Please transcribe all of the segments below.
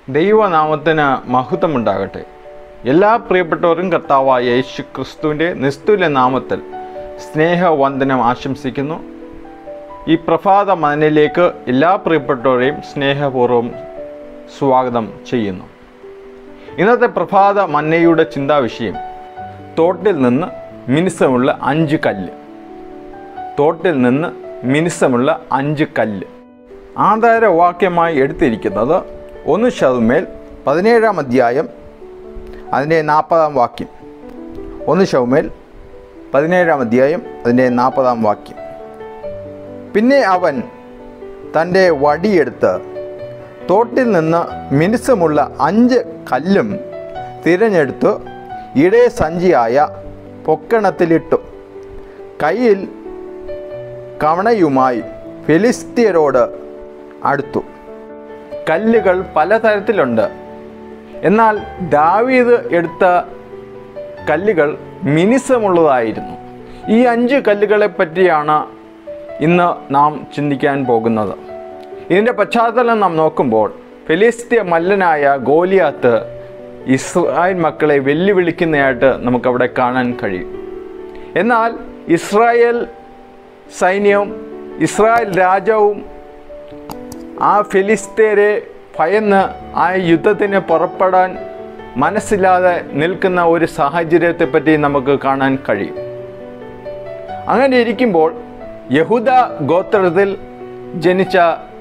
ദൈവനാമത്തിന് മഹത്വമുണ്ടാകട്ടെ എല്ലാ പ്രിയപ്പെട്ടവരും കർത്താവായ യേശു ക്രിസ്തുവിൻ്റെ നിസ്തുല്യ നാമത്തിൽ സ്നേഹവന്ദനം ആശംസിക്കുന്നു ഈ പ്രഭാത മനനിലേക്ക് എല്ലാ പ്രിയപ്പെട്ടവരെയും സ്നേഹപൂർവ്വം സ്വാഗതം ചെയ്യുന്നു ഇന്നത്തെ പ്രഭാത മന്നയുടെ ചിന്താവിഷയം തോട്ടിൽ നിന്ന് മിനുസമുള്ള അഞ്ച് കല്ല് തോട്ടിൽ നിന്ന് മിനുസമുള്ള അഞ്ച് കല്ല് ആധാരവാക്യമായി എടുത്തിരിക്കുന്നത് ഒന്ന് ശതമേൽ പതിനേഴാം അധ്യായം അതിൻ്റെ നാൽപ്പതാം വാക്യം ഒന്ന് ശവമേൽ പതിനേഴാം അധ്യായം അതിൻ്റെ നാൽപ്പതാം വാക്യം പിന്നെ അവൻ തൻ്റെ വടിയെടുത്ത് തോട്ടിൽ നിന്ന് മിനുസമുള്ള അഞ്ച് കല്ലും തിരഞ്ഞെടുത്ത് ഇടേ സഞ്ചിയായ പൊക്കണത്തിലിട്ടു കയ്യിൽ കവണയുമായി ഫിലിസ്തീയരോട് അടുത്തു കല്ലുകൾ പലതരത്തിലുണ്ട് എന്നാൽ ദാവീദ് എടുത്ത കല്ലുകൾ മിനിസമുള്ളതായിരുന്നു ഈ അഞ്ച് കല്ലുകളെ പറ്റിയാണ് ഇന്ന് നാം ചിന്തിക്കാൻ പോകുന്നത് ഇതിൻ്റെ പശ്ചാത്തലം നാം നോക്കുമ്പോൾ ഫെലിസ്തീയ മല്ലനായ ഗോലിയാത്ത് ഇസ്രായേൽ മക്കളെ വെല്ലുവിളിക്കുന്നതായിട്ട് നമുക്കവിടെ കാണാൻ കഴിയും എന്നാൽ ഇസ്രായേൽ സൈന്യവും ഇസ്രായേൽ രാജാവും ആ ഫിലിസ്തീനെ ഭയന്ന് ആ യുദ്ധത്തിന് പുറപ്പെടാൻ മനസ്സില്ലാതെ നിൽക്കുന്ന ഒരു സാഹചര്യത്തെ പറ്റി നമുക്ക് കാണാൻ കഴിയും അങ്ങനെ ഇരിക്കുമ്പോൾ യഹൂദ ഗോത്രത്തിൽ ജനിച്ച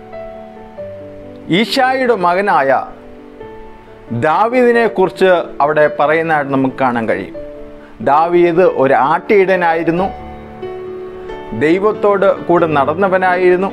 ഈശായുടെ മകനായ ദാവീദിനെ കുറിച്ച് അവിടെ പറയുന്നതായിട്ട് നമുക്ക് കാണാൻ കഴിയും ദാവീദ് ഒരു ആട്ടിയിടനായിരുന്നു ദൈവത്തോട് കൂടെ നടന്നവനായിരുന്നു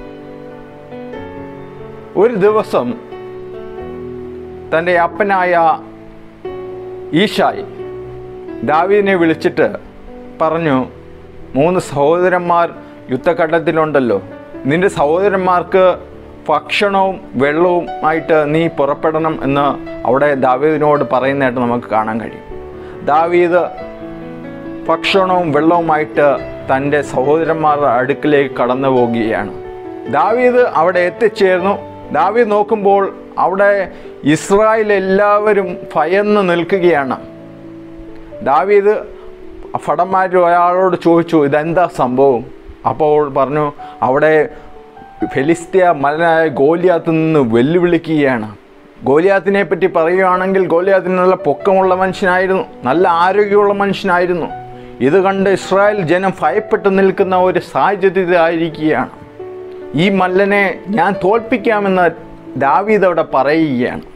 ഒരു ദിവസം തൻ്റെ അപ്പനായ ഈശായി ദാവീദിനെ വിളിച്ചിട്ട് പറഞ്ഞു മൂന്ന് സഹോദരന്മാർ യുദ്ധഘട്ടത്തിലുണ്ടല്ലോ നിന്റെ സഹോദരന്മാർക്ക് ഭക്ഷണവും വെള്ളവും ആയിട്ട് നീ പുറപ്പെടണം എന്ന് അവിടെ ദാവീദിനോട് പറയുന്നതായിട്ട് നമുക്ക് കാണാൻ കഴിയും ദാവീദ് ഭക്ഷണവും വെള്ളവുമായിട്ട് തൻ്റെ സഹോദരന്മാരുടെ അടുക്കിലേക്ക് കടന്നു പോവുകയാണ് ദാവീദ് അവിടെ എത്തിച്ചേർന്നു ദാവീദ് നോക്കുമ്പോൾ അവിടെ ഇസ്രായേൽ എല്ലാവരും ഭയന്ന് നിൽക്കുകയാണ് ദാവീദ് ഭടന്മാരിൽ ഒരാളോട് ചോദിച്ചു ഇതെന്താ സംഭവം അപ്പോൾ പറഞ്ഞു അവിടെ ഫെലിസ്തീയ മലനായ ഗോലിയാത്ത് നിന്ന് വെല്ലുവിളിക്കുകയാണ് ഗോലിയാത്തിനെ പറ്റി പറയുകയാണെങ്കിൽ ഗോലിയാത്തിന് നല്ല പൊക്കമുള്ള മനുഷ്യനായിരുന്നു നല്ല ആരോഗ്യമുള്ള മനുഷ്യനായിരുന്നു ഇത് കണ്ട് ഇസ്രായേൽ ജനം ഭയപ്പെട്ട് നിൽക്കുന്ന ഒരു സാഹചര്യത്തിലായിരിക്കുകയാണ് ഈ മല്ലനെ ഞാൻ തോൽപ്പിക്കാമെന്ന് ദാവീദ് അവിടെ പറയുകയാണ്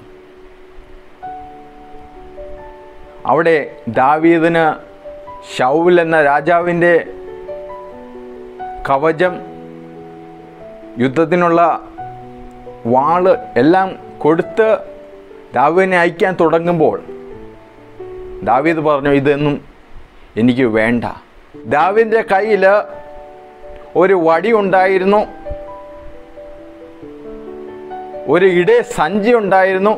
അവിടെ ദാവീദിന് ഷൗൽ എന്ന രാജാവിൻ്റെ കവചം യുദ്ധത്തിനുള്ള വാള് എല്ലാം കൊടുത്ത് ദാവീദിനെ അയക്കാൻ തുടങ്ങുമ്പോൾ ദാവീദ് പറഞ്ഞു ഇതൊന്നും എനിക്ക് വേണ്ട ദാവീദിൻ്റെ കയ്യിൽ ഒരു വടി ഉണ്ടായിരുന്നു ഒരു ഇടേ സഞ്ചി ഉണ്ടായിരുന്നു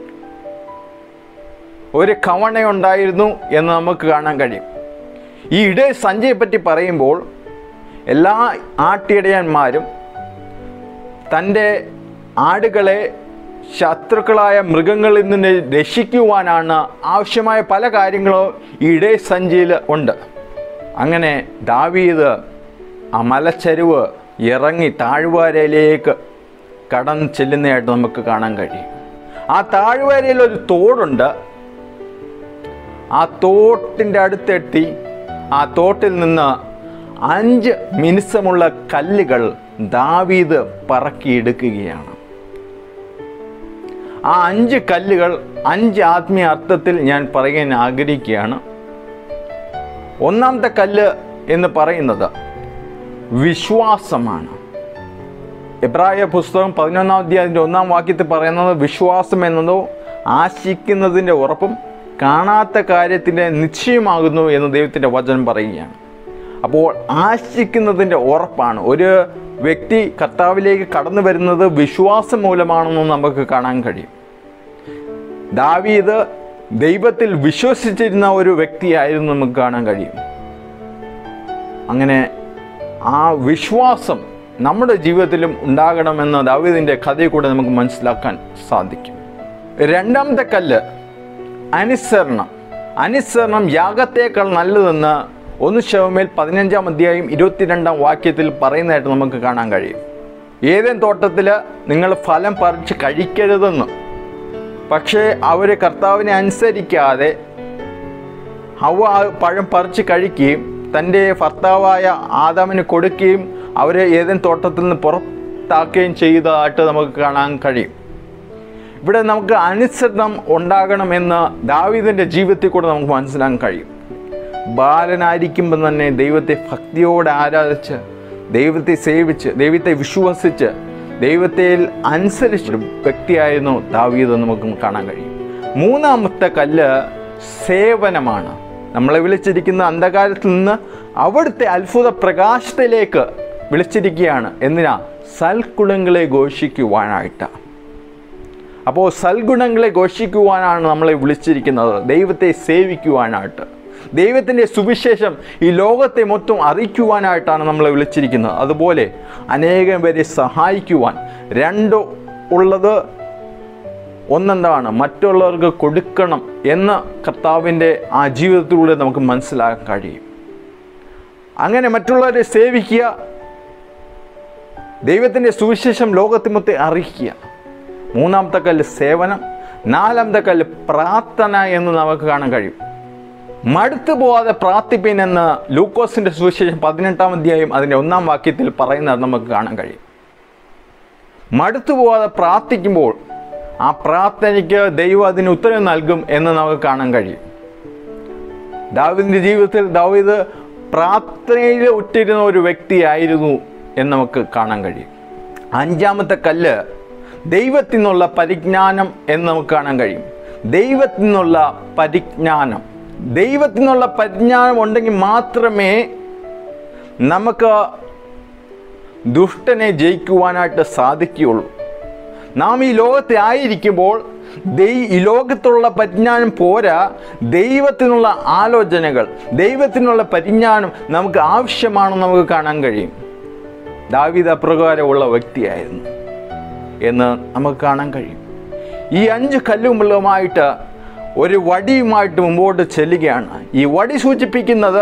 ഒരു കവണയുണ്ടായിരുന്നു എന്ന് നമുക്ക് കാണാൻ കഴിയും ഈ ഇടേ സഞ്ചിയെ പറ്റി പറയുമ്പോൾ എല്ലാ ആട്ടിയിടയന്മാരും തൻ്റെ ആടുകളെ ശത്രുക്കളായ മൃഗങ്ങളിൽ നിന്ന് രക്ഷിക്കുവാനാണ് ആവശ്യമായ പല കാര്യങ്ങളും ഈ ഇടേ സഞ്ചിയിൽ ഉണ്ട് അങ്ങനെ ദാവീദ് ആ മലച്ചരിവ് ഇറങ്ങി താഴ്വാരയിലേക്ക് കടന്ന് ചെല്ലുന്നതായിട്ട് നമുക്ക് കാണാൻ കഴിയും ആ താഴ്വരയിൽ ഒരു തോടുണ്ട് ആ തോട്ടിൻ്റെ അടുത്തെത്തി ആ തോട്ടിൽ നിന്ന് അഞ്ച് മിനുസമുള്ള കല്ലുകൾ ദാവീദ് പറക്കിയെടുക്കുകയാണ് ആ അഞ്ച് കല്ലുകൾ അഞ്ച് ആത്മീയ അർത്ഥത്തിൽ ഞാൻ പറയാൻ ആഗ്രഹിക്കുകയാണ് ഒന്നാമത്തെ കല്ല് എന്ന് പറയുന്നത് വിശ്വാസമാണ് എബ്രായ പുസ്തകം പതിനൊന്നാം അധ്യായത്തിൻ്റെ ഒന്നാം വാക്യത്തിൽ പറയുന്നത് വിശ്വാസം എന്നതോ ആശിക്കുന്നതിൻ്റെ ഉറപ്പും കാണാത്ത കാര്യത്തിൻ്റെ നിശ്ചയമാകുന്നു എന്ന് ദൈവത്തിൻ്റെ വചനം പറയുകയാണ് അപ്പോൾ ആശിക്കുന്നതിൻ്റെ ഉറപ്പാണ് ഒരു വ്യക്തി കർത്താവിലേക്ക് കടന്നു വരുന്നത് വിശ്വാസം മൂലമാണെന്ന് നമുക്ക് കാണാൻ കഴിയും ദാവീദ് ദൈവത്തിൽ വിശ്വസിച്ചിരുന്ന ഒരു വ്യക്തിയായിരുന്നു നമുക്ക് കാണാൻ കഴിയും അങ്ങനെ ആ വിശ്വാസം നമ്മുടെ ജീവിതത്തിലും ഉണ്ടാകണമെന്ന് ദാവീദിൻ്റെ കഥയിൽ കൂടെ നമുക്ക് മനസ്സിലാക്കാൻ സാധിക്കും രണ്ടാമത്തെ കല്ല് അനുസരണം അനുസരണം യാഗത്തേക്കാൾ നല്ലതെന്ന് ഒന്ന് ശവമേൽ പതിനഞ്ചാം അധ്യായം ഇരുപത്തിരണ്ടാം വാക്യത്തിൽ പറയുന്നതായിട്ട് നമുക്ക് കാണാൻ കഴിയും ഏതേൻ തോട്ടത്തിൽ നിങ്ങൾ ഫലം പറിച്ച് കഴിക്കരുതെന്ന് പക്ഷേ അവർ കർത്താവിനെ അനുസരിക്കാതെ ഹവ ആ പഴം പറിച്ച് കഴിക്കുകയും തൻ്റെ ഭർത്താവായ ആദാമിന് കൊടുക്കുകയും അവരെ ഏതെങ്കിലും തോട്ടത്തിൽ നിന്ന് പുറത്താക്കുകയും ചെയ്തതായിട്ട് നമുക്ക് കാണാൻ കഴിയും ഇവിടെ നമുക്ക് അനുസരണം ഉണ്ടാകണമെന്ന് ദാവീദിൻ്റെ ജീവിതത്തിൽ കൂടെ നമുക്ക് മനസ്സിലാക്കാൻ കഴിയും ബാലനായിരിക്കുമ്പോൾ തന്നെ ദൈവത്തെ ഭക്തിയോടെ ആരാധിച്ച് ദൈവത്തെ സേവിച്ച് ദൈവത്തെ വിശ്വസിച്ച് ദൈവത്തെ അനുസരിച്ചൊരു വ്യക്തിയായിരുന്നു ദാവീദ് എന്ന് നമുക്ക് കാണാൻ കഴിയും മൂന്നാമത്തെ കല്ല് സേവനമാണ് നമ്മളെ വിളിച്ചിരിക്കുന്ന അന്ധകാരത്തിൽ നിന്ന് അവിടുത്തെ അത്ഭുത പ്രകാശത്തിലേക്ക് വിളിച്ചിരിക്കുകയാണ് എന്തിനാ സൽക്കുളങ്ങളെ ഘോഷിക്കുവാനായിട്ട് അപ്പോൾ സൽഗുണങ്ങളെ ഘോഷിക്കുവാനാണ് നമ്മളെ വിളിച്ചിരിക്കുന്നത് ദൈവത്തെ സേവിക്കുവാനായിട്ട് ദൈവത്തിൻ്റെ സുവിശേഷം ഈ ലോകത്തെ മൊത്തം അറിയിക്കുവാനായിട്ടാണ് നമ്മളെ വിളിച്ചിരിക്കുന്നത് അതുപോലെ അനേകം പേരെ സഹായിക്കുവാൻ രണ്ട് ഉള്ളത് ഒന്നെന്താണ് മറ്റുള്ളവർക്ക് കൊടുക്കണം എന്ന കർത്താവിൻ്റെ ആ ജീവിതത്തിലൂടെ നമുക്ക് മനസ്സിലാക്കാൻ കഴിയും അങ്ങനെ മറ്റുള്ളവരെ സേവിക്കുക ദൈവത്തിൻ്റെ സുവിശേഷം ലോകത്തെ മൊത്തം അറിയിക്കുക മൂന്നാമത്തെ കല്ല് സേവനം നാലാമത്തെ കല്ല് പ്രാർത്ഥന എന്ന് നമുക്ക് കാണാൻ കഴിയും മടുത്തു പോവാതെ പ്രാർത്ഥിപ്പിൻ എന്ന് ലൂക്കോസിന്റെ സുവിശേഷം പതിനെട്ടാം അധ്യായം അതിൻ്റെ ഒന്നാം വാക്യത്തിൽ പറയുന്നത് നമുക്ക് കാണാൻ കഴിയും മടുത്തു പോവാതെ പ്രാർത്ഥിക്കുമ്പോൾ ആ പ്രാർത്ഥനയ്ക്ക് ദൈവം അതിന് ഉത്തരം നൽകും എന്ന് നമുക്ക് കാണാൻ കഴിയും ദാവിദിൻ്റെ ജീവിതത്തിൽ ദാവീദ് പ്രാർത്ഥനയിൽ ഉറ്റിരുന്ന ഒരു വ്യക്തിയായിരുന്നു എന്ന് നമുക്ക് കാണാൻ കഴിയും അഞ്ചാമത്തെ കല്ല് ദൈവത്തിൽ നിന്നുള്ള പരിജ്ഞാനം എന്ന് നമുക്ക് കാണാൻ കഴിയും ദൈവത്തിൽ നിന്നുള്ള പരിജ്ഞാനം ദൈവത്തിൽ നിന്നുള്ള പരിജ്ഞാനം ഉണ്ടെങ്കിൽ മാത്രമേ നമുക്ക് ദുഷ്ടനെ ജയിക്കുവാനായിട്ട് സാധിക്കുകയുള്ളൂ നാം ഈ ലോകത്തെ ആയിരിക്കുമ്പോൾ ദൈ ഈ ലോകത്തുള്ള പരിജ്ഞാനം പോരാ ദൈവത്തിനുള്ള ആലോചനകൾ ദൈവത്തിനുള്ള പരിജ്ഞാനം നമുക്ക് ആവശ്യമാണെന്ന് നമുക്ക് കാണാൻ കഴിയും ദാവിദ അപ്രകാരമുള്ള വ്യക്തിയായിരുന്നു എന്ന് നമുക്ക് കാണാൻ കഴിയും ഈ അഞ്ച് കല്ലുമുള്ളുമായിട്ട് ഒരു വടിയുമായിട്ട് മുമ്പോട്ട് ചെല്ലുകയാണ് ഈ വടി സൂചിപ്പിക്കുന്നത്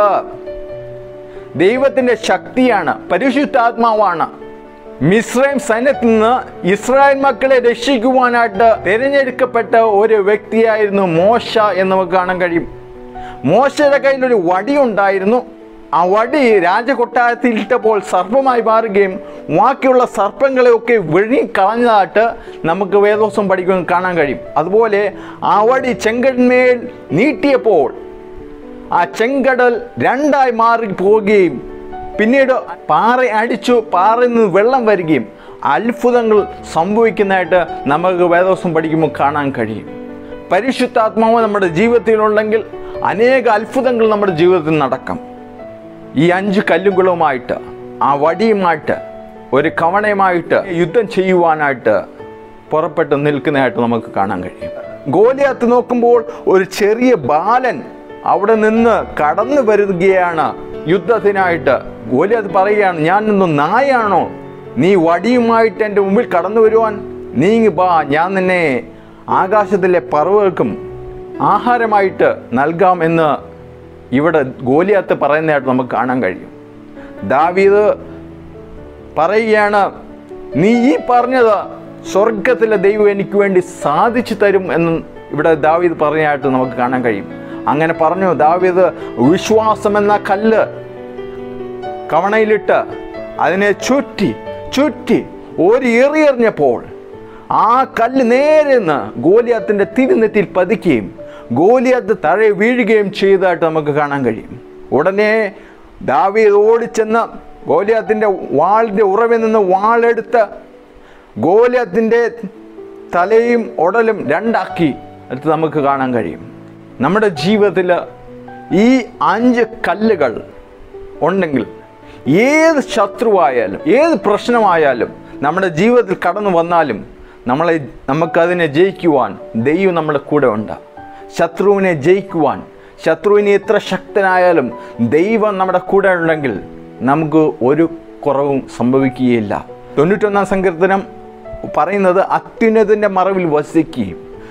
ദൈവത്തിൻ്റെ ശക്തിയാണ് പരിശുദ്ധാത്മാവാണ് മിസ്രൈം സൈന്യത്തിൽ നിന്ന് ഇസ്രായേൽ മക്കളെ രക്ഷിക്കുവാനായിട്ട് തിരഞ്ഞെടുക്കപ്പെട്ട ഒരു വ്യക്തിയായിരുന്നു മോശ എന്ന് നമുക്ക് കാണാൻ കഴിയും മോശയുടെ കയ്യിൽ ഒരു വടി ഉണ്ടായിരുന്നു ആ വടി രാജകൊട്ടാരത്തിൽ ഇട്ടപ്പോൾ സർപ്പമായി മാറുകയും ബാക്കിയുള്ള സർപ്പങ്ങളെയൊക്കെ വിഴുങ്ങിക്കളഞ്ഞതായിട്ട് നമുക്ക് വേദോസം പഠിക്കുവാൻ കാണാൻ കഴിയും അതുപോലെ ആ വടി ചെങ്കന്മേൽ നീട്ടിയപ്പോൾ ആ ചെങ്കടൽ രണ്ടായി മാറി പോവുകയും പിന്നീട് പാറ അടിച്ചു പാറയിൽ നിന്ന് വെള്ളം വരികയും അത്ഭുതങ്ങൾ സംഭവിക്കുന്നതായിട്ട് നമുക്ക് വേദോസം പഠിക്കുമ്പോൾ കാണാൻ കഴിയും പരിശുദ്ധാത്മാവ് നമ്മുടെ ജീവിതത്തിലുണ്ടെങ്കിൽ അനേക അത്ഭുതങ്ങൾ നമ്മുടെ ജീവിതത്തിൽ നടക്കും ഈ അഞ്ച് കല്ലുകളുമായിട്ട് ആ വടിയുമായിട്ട് ഒരു കവണയുമായിട്ട് യുദ്ധം ചെയ്യുവാനായിട്ട് പുറപ്പെട്ട് നിൽക്കുന്നതായിട്ട് നമുക്ക് കാണാൻ കഴിയും ഗോലിയാത്ത് നോക്കുമ്പോൾ ഒരു ചെറിയ ബാലൻ അവിടെ നിന്ന് കടന്നു വരികയാണ് യുദ്ധത്തിനായിട്ട് ഗോലിയാത്ത് പറയുകയാണ് ഞാൻ ഇന്ന് നായാണോ നീ വടിയുമായിട്ട് എൻ്റെ മുമ്പിൽ കടന്നു വരുവാൻ നീങ്ങി ബാ ഞാൻ നിന്നെ ആകാശത്തിലെ പറവുകൾക്കും ആഹാരമായിട്ട് നൽകാം എന്ന് ഇവിടെ ഗോലിയാത്ത് പറയുന്നതായിട്ട് നമുക്ക് കാണാൻ കഴിയും ദാവീദ് പറയുകയാണ് നീ ഈ പറഞ്ഞത് സ്വർഗത്തിലെ ദൈവം എനിക്ക് വേണ്ടി സാധിച്ചു തരും എന്ന് ഇവിടെ ദാവീദ് പറഞ്ഞതായിട്ട് നമുക്ക് കാണാൻ കഴിയും അങ്ങനെ പറഞ്ഞു ദാവീദ് വിശ്വാസം എന്ന കല്ല് കവണയിലിട്ട് അതിനെ ചുറ്റി ചുറ്റി ഒരു എറിയെറിഞ്ഞപ്പോൾ ആ കല്ല് നേരെ നിന്ന് ഗോലിയാത്തിൻ്റെ തിരുനെറ്റിൽ പതിക്കുകയും ഗോലിയാത്ത് തഴ വീഴുകയും ചെയ്തതായിട്ട് നമുക്ക് കാണാൻ കഴിയും ഉടനെ ദാവീദ് ഓടിച്ചെന്ന് ഗോലിയാത്തിൻ്റെ വാളിൻ്റെ ഉറവിൽ നിന്ന് വാളെടുത്ത് ഗോലിയാത്തിൻ്റെ തലയും ഉടലും രണ്ടാക്കി എടുത്ത് നമുക്ക് കാണാൻ കഴിയും നമ്മുടെ ജീവിതത്തിൽ ഈ അഞ്ച് കല്ലുകൾ ഉണ്ടെങ്കിൽ ഏത് ശത്രുവായാലും ഏത് പ്രശ്നമായാലും നമ്മുടെ ജീവിതത്തിൽ കടന്നു വന്നാലും നമ്മളെ നമുക്കതിനെ ജയിക്കുവാൻ ദൈവം നമ്മുടെ കൂടെ ഉണ്ട് ശത്രുവിനെ ജയിക്കുവാൻ ശത്രുവിനെ എത്ര ശക്തനായാലും ദൈവം നമ്മുടെ കൂടെ ഉണ്ടെങ്കിൽ നമുക്ക് ഒരു കുറവും സംഭവിക്കുകയില്ല തൊണ്ണൂറ്റൊന്നാം സങ്കീർത്തനം പറയുന്നത് അത്യുന്നതിൻ്റെ മറവിൽ വസിക്കുകയും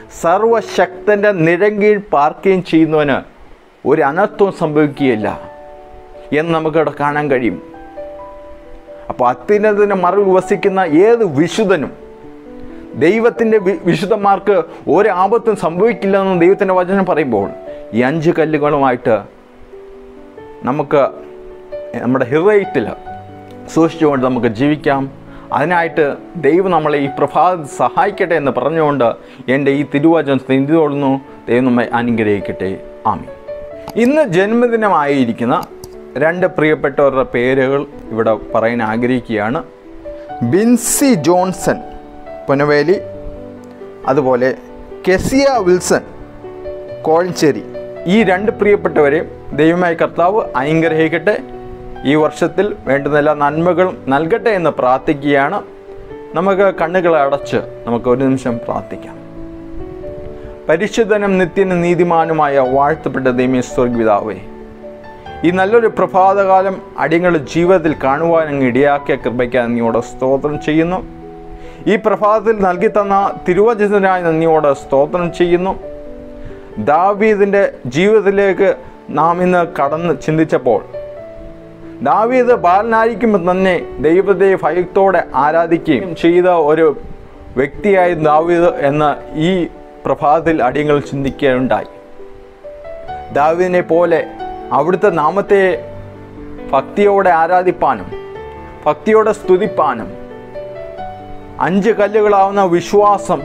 സർവശക്തൻ്റെ നിഴങ്കീഴ് പാർക്കുകയും ചെയ്യുന്നവന് ഒരു അനർത്ഥവും സംഭവിക്കുകയില്ല എന്ന് നമുക്കിവിടെ കാണാൻ കഴിയും അപ്പോൾ അത്യുന്നതിൻ്റെ മറവിൽ വസിക്കുന്ന ഏത് വിശുദ്ധനും ദൈവത്തിൻ്റെ വി- വിശുദ്ധന്മാർക്ക് ഒരു ആപത്തും സംഭവിക്കില്ല എന്ന് ദൈവത്തിൻ്റെ വചനം പറയുമ്പോൾ ഈ അഞ്ച് കല്ലുകളുമായിട്ട് നമുക്ക് നമ്മുടെ ഹൃദയത്തിൽ സൂക്ഷിച്ചുകൊണ്ട് നമുക്ക് ജീവിക്കാം അതിനായിട്ട് ദൈവം നമ്മളെ ഈ പ്രഭാതത്തിൽ സഹായിക്കട്ടെ എന്ന് പറഞ്ഞുകൊണ്ട് എൻ്റെ ഈ തിരുവചനം സ്ഥിതിതൊള്ളുന്നു ദൈവം നമ്മെ അനുഗ്രഹിക്കട്ടെ ആമി ഇന്ന് ജന്മദിനമായിരിക്കുന്ന രണ്ട് പ്രിയപ്പെട്ടവരുടെ പേരുകൾ ഇവിടെ പറയാൻ ആഗ്രഹിക്കുകയാണ് ബിൻസി ജോൺസൺ പുനവേലി അതുപോലെ കെസിയ വിൽസൺ കോഴഞ്ചേരി ഈ രണ്ട് പ്രിയപ്പെട്ടവരെയും ദൈവമായ കർത്താവ് അനുഗ്രഹിക്കട്ടെ ഈ വർഷത്തിൽ വേണ്ടുന്ന എല്ലാ നന്മകളും നൽകട്ടെ എന്ന് പ്രാർത്ഥിക്കുകയാണ് നമുക്ക് കണ്ണുകൾ അടച്ച് നമുക്ക് ഒരു നിമിഷം പ്രാർത്ഥിക്കാം പരിശുദ്ധനും നിത്യനും നീതിമാനുമായ വാഴ്ത്തപ്പെട്ട ദൈവീയ സ്വർഗിതാവേ ഈ നല്ലൊരു പ്രഭാതകാലം അടിയങ്ങളുടെ ജീവിതത്തിൽ കാണുവാൻ അങ്ങ് ഇടയാക്കിയ കൃപയ്ക്ക് നന്ദിയോടെ സ്തോത്രം ചെയ്യുന്നു ഈ പ്രഭാതത്തിൽ നൽകി തന്ന തിരുവചനത്തിനായി നന്ദിയോടെ സ്തോത്രം ചെയ്യുന്നു ദാവീദിൻ്റെ ജീവിതത്തിലേക്ക് നാം ഇന്ന് കടന്ന് ചിന്തിച്ചപ്പോൾ ദാവീദ് ബാലനായിരിക്കുമ്പോൾ തന്നെ ദൈവത്തെ ഭയത്തോടെ ആരാധിക്കുകയും ചെയ്ത ഒരു വ്യക്തിയായി ദാവീദ് എന്ന് ഈ പ്രഭാതത്തിൽ അടിയങ്ങൾ ചിന്തിക്കുകയുണ്ടായി ദാവീദിനെ പോലെ അവിടുത്തെ നാമത്തെ ഭക്തിയോടെ ആരാധിപ്പാനും ഭക്തിയോടെ സ്തുതിപ്പാനും അഞ്ച് കല്ലുകളാവുന്ന വിശ്വാസം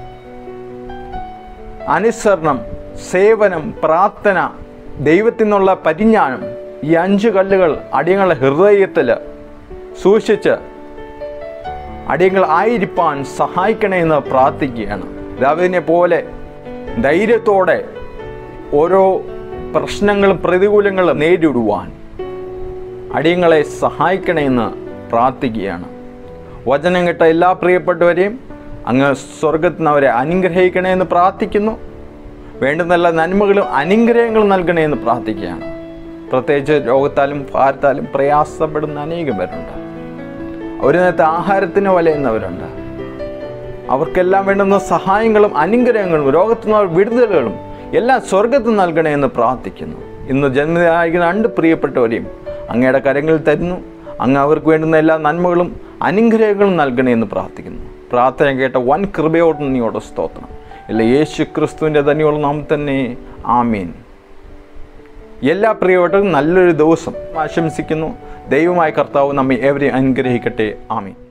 അനുസരണം സേവനം പ്രാർത്ഥന ദൈവത്തിൽ നിന്നുള്ള പരിജ്ഞാനം ഈ അഞ്ച് കല്ലുകൾ അടിയങ്ങളുടെ ഹൃദയത്തിൽ സൂക്ഷിച്ച് അടിയങ്ങൾ ആയിരിക്കാൻ സഹായിക്കണേ എന്ന് പ്രാർത്ഥിക്കുകയാണ് ദാവിദിനെ പോലെ ധൈര്യത്തോടെ ഓരോ പ്രശ്നങ്ങളും പ്രതികൂലങ്ങളും നേരിടുവാൻ അടിയങ്ങളെ സഹായിക്കണേ എന്ന് പ്രാർത്ഥിക്കുകയാണ് വചനം കേട്ട എല്ലാ പ്രിയപ്പെട്ടവരെയും അങ്ങ് സ്വർഗത്തിൽ നിന്ന് അവരെ അനുഗ്രഹിക്കണേ എന്ന് പ്രാർത്ഥിക്കുന്നു വേണ്ടുന്ന എല്ലാ നന്മകളും അനുഗ്രഹങ്ങളും നൽകണേ എന്ന് പ്രാർത്ഥിക്കുകയാണ് പ്രത്യേകിച്ച് രോഗത്താലും ഭാരത്താലും പ്രയാസപ്പെടുന്ന അനേകം പേരുണ്ട് ഒരു നേരത്തെ ആഹാരത്തിന് വലയുന്നവരുണ്ട് അവർക്കെല്ലാം വേണ്ടുന്ന സഹായങ്ങളും അനുഗ്രഹങ്ങളും രോഗത്തു നിന്ന് വിടുതലുകളും എല്ലാം സ്വർഗത്തിൽ നൽകണേ എന്ന് പ്രാർത്ഥിക്കുന്നു ഇന്ന് ജന്മദിനായിരിക്കുന്ന രണ്ട് പ്രിയപ്പെട്ടവരെയും അങ്ങയുടെ കരങ്ങളിൽ തരുന്നു അങ്ങ് അവർക്ക് വേണ്ടുന്ന എല്ലാ നന്മകളും അനുഗ്രഹങ്ങളും നൽകണേ എന്ന് പ്രാർത്ഥിക്കുന്നു പ്രാർത്ഥന കേട്ട വൻ കൃപയോട് നീയോട് സ്തോത്രം ഇല്ല യേശു ക്രിസ്തുവിൻ്റെ തന്നെയുള്ള നാം തന്നെ ആമീൻ എല്ലാ പ്രിയപ്പെട്ടവരും നല്ലൊരു ദിവസം ആശംസിക്കുന്നു ദൈവമായ കർത്താവ് നമ്മെ ഏവരെയും അനുഗ്രഹിക്കട്ടെ ആമീൻ